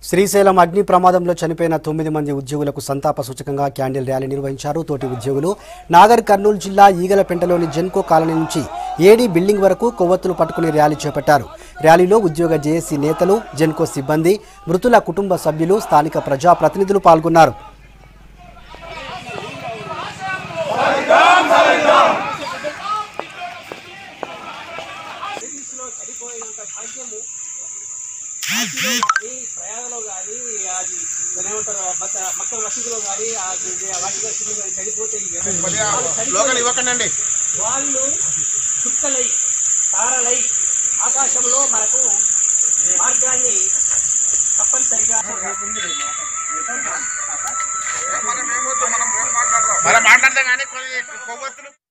శ్రీశైలం అగ్ని ప్రమాదంలో చనిపోయిన తొమ్మిది మంది ఉద్యోగులకు సంతాప సూచకంగా క్యాండిల్ ర్యాలీ నిర్వహించారు తోటి ఉద్యోగులు నాగర్ కర్నూలు జిల్లా ఈగలపెంటలోని జెన్కో కాలనీ నుంచి ఏడీ బిల్డింగ్ వరకు కొవ్వొత్తులు పట్టుకుని ర్యాలీ చేపట్టారు ర్యాలీలో ఉద్యోగ జేఏసీ నేతలు జెన్కో సిబ్బంది మృతుల కుటుంబ సభ్యులు స్థానిక ప్రజాప్రతినిధులు పాల్గొన్నారు కానీ ప్రయాగంలో కానీ అది దాన్ని ఏమంటారు మత మక్క మసీదులో కానీ వాటిలో చనిపోతే లోకల్ ఇవ్వకండి వాళ్ళు చుక్కలై తారలై ఆకాశంలో మనకు మార్గాన్ని తప్పనిసరిగా మనం మాట్లాడదాం కానీ కొన్ని కొవ్వొత్తులు